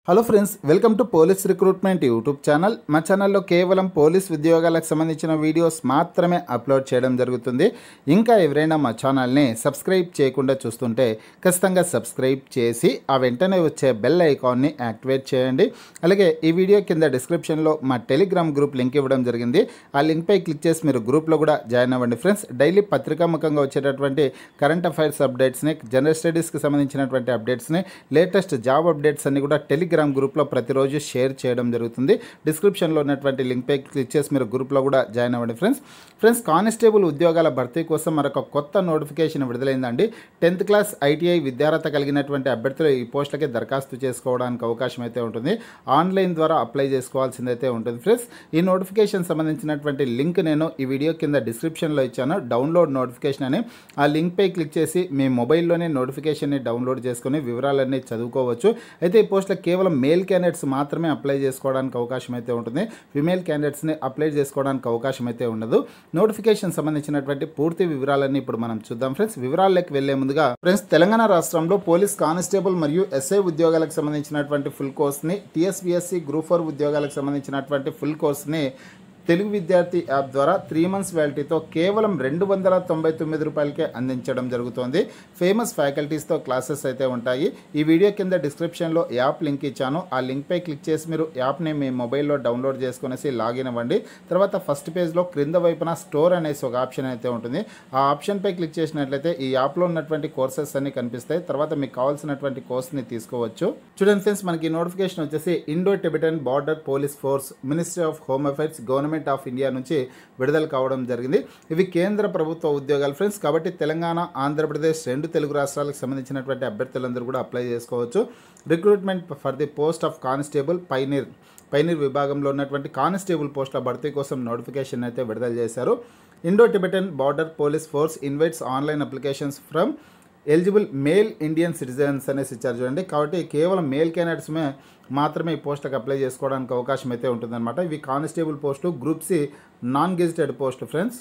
hello friends welcome to police recruitment YouTube channel మా ఛానల్లో కేవలం పోలీస్ ఉద్యోగాలకు సంబంధించిన వీడియోస్ మాత్రమే అప్లోడ్ చేయడం జరుగుతుంది ఇంకా ఎవరైనా మా ఛానల్ని సబ్స్క్రైబ్ చేయకుండా చూస్తుంటే ఖచ్చితంగా సబ్స్క్రైబ్ చేసి ఆ వెంటనే వచ్చే బెల్ ఐకాన్ని యాక్టివేట్ చేయండి అలాగే ఈ వీడియో కింద డిస్క్రిప్షన్లో మా టెలిగ్రామ్ గ్రూప్ లింక్ ఇవ్వడం జరిగింది ఆ లింక్పై క్లిక్ చేసి మీరు గ్రూప్లో కూడా జాయిన్ అవ్వండి ఫ్రెండ్స్ డైలీ పత్రికాముఖంగా వచ్చేటటువంటి కరెంట్ అఫైర్స్ అప్డేట్స్ని జనరల్ స్టడీస్కి సంబంధించినటువంటి అప్డేట్స్ని లేటెస్ట్ జాబ్ అప్డేట్స్ అన్ని కూడా టెలిగ్రామ్ గ్రూప్లో ప్రతిరోజు షేర్ చేయడం జరుగుతుంది డిస్క్రిప్షన్లో ఉన్నటువంటి లింక్పై క్లిక్ చేసి మీరు గ్రూప్లో కూడా జాయిన్ అవ్వండి ఫ్రెండ్స్ ఫ్రెండ్స్ కానిస్టేబుల్ ఉద్యోగాల భర్తీ కోసం మరొక కొత్త నోటిఫికేషన్ విడుదలైందండి టెన్త్ క్లాస్ ఐటీఐ విద్యార్హత కలిగినటువంటి అభ్యర్థులు ఈ పోస్టులకి దరఖాస్తు చేసుకోవడానికి అవకాశం అయితే ఉంటుంది ఆన్లైన్ ద్వారా అప్లై చేసుకోవాల్సిందైతే ఉంటుంది ఫ్రెండ్స్ ఈ నోటిఫికేషన్ సంబంధించినటువంటి లింక్ నేను ఈ వీడియో కింద డిస్క్రిప్షన్లో ఇచ్చాను డౌన్లోడ్ నోటిఫికేషన్ అని ఆ లింక్పై క్లిక్ చేసి మీ మొబైల్లోనే నోటిఫికేషన్ని డౌన్లోడ్ చేసుకుని వివరాలన్నీ చదువుకోవచ్చు అయితే ఈ పోస్టులకు కేవలం మేల్ క్యాండిడేట్స్ మాత్రమే అప్లై చేసుకోవడానికి అవకాశం అయితే ఉంటుంది ఫిమేల్ క్యాండిడేట్స్ని అప్లై చేసుకోవడానికి అవకాశం అయితే ఉండదు నోటిఫికేషన్ సంబంధించినటువంటి పూర్తి వివరాలన్నీ ఇప్పుడు మనం చూద్దాం ఫ్రెండ్స్ వివరాల్లోకి వెళ్లే ముందుగా ఫ్రెండ్స్ తెలంగాణ రాష్ట్రంలో పోలీస్ కానిస్టేబుల్ మరియు ఎస్ఐ ఉద్యోగాలకు సంబంధించినటువంటి ఫుల్ కోర్స్ని టీఎస్బిఎస్సి గ్రూప్ ఫోర్ ఉద్యోగాలకు సంబంధించినటువంటి ఫుల్ కోర్స్ని తెలుగు విద్యార్థి యాప్ ద్వారా త్రీ మంత్స్ వ్యాలిటీతో కేవలం రెండు వందల తొంభై తొమ్మిది రూపాయలకే అందించడం జరుగుతోంది ఫేమస్ ఫ్యాకల్టీస్తో క్లాసెస్ అయితే ఉంటాయి ఈ వీడియో కింద డిస్క్రిప్షన్లో యాప్ లింక్ ఇచ్చాను ఆ లింక్పై క్లిక్ చేసి మీరు యాప్ని మీ మొబైల్లో డౌన్లోడ్ చేసుకునేసి లాగిన్ అవ్వండి తర్వాత ఫస్ట్ పేజ్లో క్రింద వైపున స్టోర్ అనేసి ఒక ఆప్షన్ అయితే ఉంటుంది ఆ ఆప్షన్పై క్లిక్ చేసినట్లయితే ఈ యాప్లో ఉన్నటువంటి కోర్సెస్ అన్ని కనిపిస్తాయి తర్వాత మీకు కావాల్సినటువంటి కోర్స్ని తీసుకోవచ్చు చూడండి ఫ్రెండ్స్ మనకి నోటిఫికేషన్ వచ్చేసి Indo Tibetan border police force ministry of home affairs government of India నుంచి విడుదల కావడం జరిగింది ఇవి కేంద్ర ప్రభుత్వ ఉద్యోగాలు ఫ్రెండ్స్ కాబట్టి తెలంగాణ ఆంధ్రప్రదేశ్ రెండు తెలుగు రాష్ట్రాలకు సంబంధించినటువంటి అభ్యర్థులందరూ కూడా అప్లై చేసుకోవచ్చు recruitment for the post of constable pioneer pioneer విభాగంలో ఉన్నటువంటి కానిస్టేబుల్ పోస్టుల భర్తీ కోసం నోటిఫికేషన్ అయితే విడుదల చేశారు Indo Tibetan border police force invites online applications from eligible male Indian citizens అనేసి ఇచ్చారు చూడండి కాబట్టి కేవలం మేల్ క్యాండిడేట్స్మే మాత్రమే ఈ పోస్టులకు అప్లై చేసుకోవడానికి అవకాశం అయితే ఉంటుందన్నమాట ఇవి constable post group C non gazetted post friends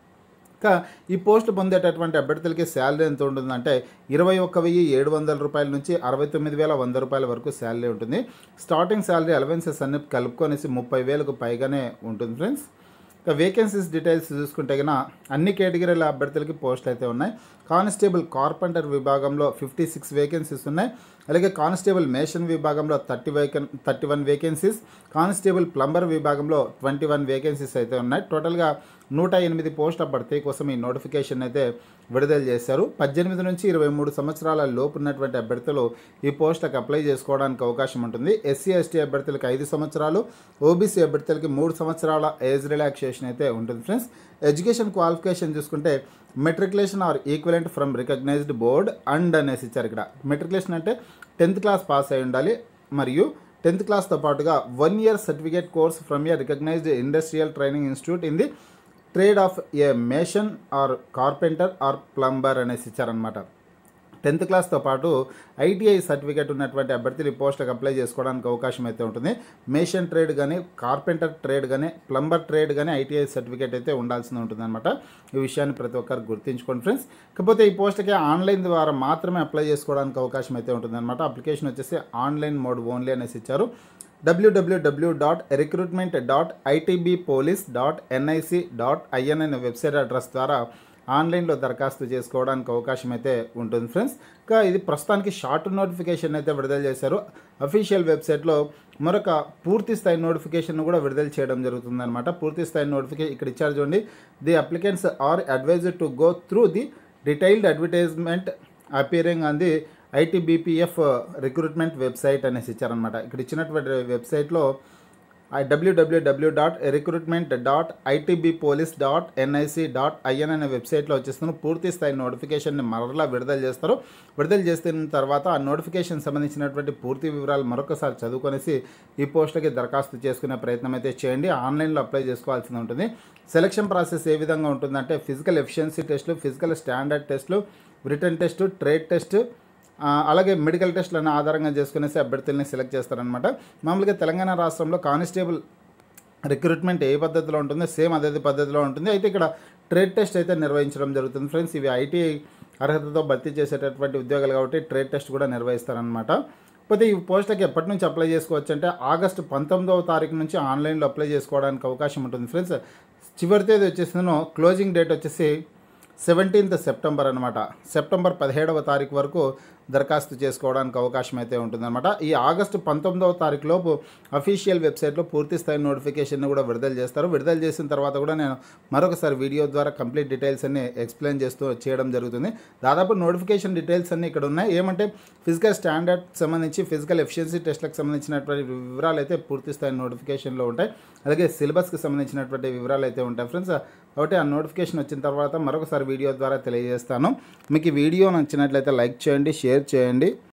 ఇంకా ఈ పోస్ట్ పొందేటటువంటి అభ్యర్థులకి శాలరీ ఎంత ఉంటుందంటే ఇరవై ఒక్క వెయ్యి ఏడు వందల రూపాయల నుంచి అరవై తొమ్మిది వేల వంద రూపాయల వరకు శాలరీ ఉంటుంది స్టార్టింగ్ శాలరీ అలవెన్సెస్ అన్ని కలుపుకొనేసి ముప్పై వేలకు పైగానే ఉంటుంది ఫ్రెండ్స్ ఇక వేకెన్సీస్ డీటెయిల్స్ చూసుకుంటే కన్నా అన్ని కేటగిరీల అభ్యర్థులకి పోస్టులు అయితే ఉన్నాయి కానిస్టేబుల్ కార్పెంటర్ విభాగంలో ఫిఫ్టీ సిక్స్ వేకెన్సీస్ ఉన్నాయి అలాగే కానిస్టేబుల్ మేషన్ విభాగంలో థర్టీ వేకెన్ thirty one vacancies constable plumber విభాగంలో ట్వంటీ వన్ వేకెన్సీస్ అయితే ఉన్నాయి టోటల్గా నూట ఎనిమిది పోస్టుల భర్తీ కోసం ఈ నోటిఫికేషన్ అయితే విడుదల చేశారు పద్దెనిమిది నుంచి ఇరవై మూడు సంవత్సరాల లోపు ఉన్నటువంటి అభ్యర్థులు ఈ పోస్టులకు అప్లై చేసుకోవడానికి అవకాశం ఉంటుంది ఎస్సీ ఎస్టీ అభ్యర్థులకు ఐదు సంవత్సరాలు ఓబీసీ అభ్యర్థులకి మూడు సంవత్సరాల ఏజ్ రిలాక్సేషన్ అయితే ఉంటుంది ఫ్రెండ్స్ ఎడ్యుకేషన్ క్వాలిఫికేషన్ చూసుకుంటే matriculation or equivalent from recognised board and అనేసి ఇచ్చారు ఇక్కడ మెట్రికులేషన్ అంటే టెన్త్ క్లాస్ పాస్ అయి ఉండాలి మరియు టెన్త్ క్లాస్తో పాటుగా one year certificate course from a recognised industrial training institute in the trade of a mason or carpenter or plumber అనేసి ఇచ్చారనమాట టెన్త్ క్లాస్తో పాటు ఐటీఐ సర్టిఫికేట్ ఉన్నటువంటి అభ్యర్థులు ఈ పోస్టులకు అప్లై చేసుకోవడానికి అవకాశం అయితే ఉంటుంది మేషన్ ట్రేడ్ కానీ కార్పెంటర్ ట్రేడ్ కానీ ప్లంబర్ ట్రేడ్ కానీ ఐటీఐ సర్టిఫికేట్ అయితే ఉండాల్సి ఉంటుంది అనమాట ఈ విషయాన్ని ప్రతి ఒక్కరు గుర్తుంచుకోండి ఫ్రెండ్స్ కాకపోతే ఈ పోస్ట్కి ఆన్లైన్ ద్వారా మాత్రమే అప్లై చేసుకోవడానికి అవకాశం అయితే ఉంటుంది అనమాట అప్లికేషన్ వచ్చేసి ఆన్లైన్ మోడ్ ఓన్లీ అనేసి ఇచ్చారు డబ్ల్యూడబ్ల్యూడబ్ల్యూ dot recruitment dot ITB police dot NIC dot IN అనే వెబ్సైట్ అడ్రస్ ద్వారా ఆన్లైన్లో దరఖాస్తు చేసుకోవడానికి అవకాశం అయితే ఉంటుంది ఫ్రెండ్స్ ఇంకా ఇది ప్రస్తుతానికి షార్ట్ నోటిఫికేషన్ అయితే విడుదల చేశారు అఫీషియల్ వెబ్సైట్లో మరొక పూర్తి స్థాయి నోటిఫికేషన్ కూడా విడుదల చేయడం జరుగుతుందన్నమాట పూర్తి స్థాయి నోటిఫికేషన్ ఇక్కడ ఇచ్చారు చూడండి the applicants are advised to go through the detailed advertisement appearing on the ITBPF recruitment website అనేసి ఇచ్చారనమాట ఇక్కడ ఇచ్చినటువంటి వెబ్సైట్లో డబ్ల్యూడబ్ల్యూడబ్ల్యూ dot recruitment dot ITB police dot NIC dot IN అనే వెబ్సైట్లో వచ్చేస్తున్న పూర్తి స్థాయి నోటిఫికేషన్ని మరలా విడుదల చేస్తారు విడుదల చేసిన తర్వాత ఆ నోటిఫికేషన్ సంబంధించినటువంటి పూర్తి వివరాలు మరొకసారి చదువుకొనేసి ఈ పోస్టులకి దరఖాస్తు చేసుకునే ప్రయత్నం అయితే చేయండి ఆన్లైన్లో అప్లై చేసుకోవాల్సి ఉంటుంది సెలక్షన్ ప్రాసెస్ ఏ విధంగా ఉంటుందంటే ఫిజికల్ ఎఫిషియన్సీ టెస్టులు ఫిజికల్ స్టాండర్డ్ టెస్టులు రిటర్న్ టెస్ట్ ట్రేడ్ టెస్ట్ అలాగే మెడికల్ టెస్టులను ఆధారంగా చేసుకునేసి అభ్యర్థుల్ని సెలెక్ట్ చేస్తారనమాట మామూలుగా తెలంగాణ రాష్ట్రంలో కానిస్టేబుల్ రిక్రూట్మెంట్ ఏ పద్ధతిలో ఉంటుందో సేమ్ అదే పద్ధతిలో ఉంటుంది అయితే ఇక్కడ ట్రేడ్ టెస్ట్ అయితే నిర్వహించడం జరుగుతుంది ఫ్రెండ్స్ ఇవి ఐటీ అర్హతతో భర్తీ చేసేటటువంటి ఉద్యోగాలు కాబట్టి ట్రేడ్ టెస్ట్ కూడా నిర్వహిస్తారనమాట కాకపోతే ఈ పోస్టులకు ఎప్పటి నుంచి అప్లై చేసుకోవచ్చు అంటే ఆగస్టు పంతొమ్మిదవ తారీఖు నుంచి ఆన్లైన్లో అప్లై చేసుకోవడానికి అవకాశం ఉంటుంది ఫ్రెండ్స్ చివరి తేదీ వచ్చేసిందో క్లోజింగ్ డేట్ వచ్చేసి సెవెంటీన్త్ సెప్టెంబర్ అనమాట సెప్టెంబర్ పదిహేడవ తారీఖు వరకు దరఖాస్తు చేసుకోవడానికి అవకాశం అయితే ఉంటుందన్నమాట ఈ ఆగస్టు పంతొమ్మిదవ తారీఖు లోపు అఫీషియల్ వెబ్సైట్లో పూర్తి స్థాయి నోటిఫికేషన్ కూడా విడుదల చేస్తారు విడుదల చేసిన తర్వాత కూడా నేను మరొకసారి వీడియో ద్వారా కంప్లీట్ డీటెయిల్స్ అన్ని ఎక్స్ప్లెయిన్ చేస్తూ చేయడం జరుగుతుంది దాదాపు నోటిఫికేషన్ డీటెయిల్స్ అన్ని ఇక్కడ ఉన్నాయి ఏమంటే ఫిజికల్ స్టాండర్డ్ సంబంధించి ఫిజికల్ ఎఫిషియన్సీ టెస్ట్లకు సంబంధించినటువంటి వివరాలు అయితే పూర్తి స్థాయి నోటిఫికేషన్లో ఉంటాయి అలాగే సిలబస్కి సంబంధించినటువంటి వివరాలు అయితే ఉంటాయి ఫ్రెండ్స్ కాబట్టి ఆ నోటిఫికేషన్ వచ్చిన తర్వాత మరొకసారి వీడియో ద్వారా తెలియజేస్తాను మీకు ఈ వీడియో నచ్చినట్లయితే లైక్ చేయండి షేర్ చేయండి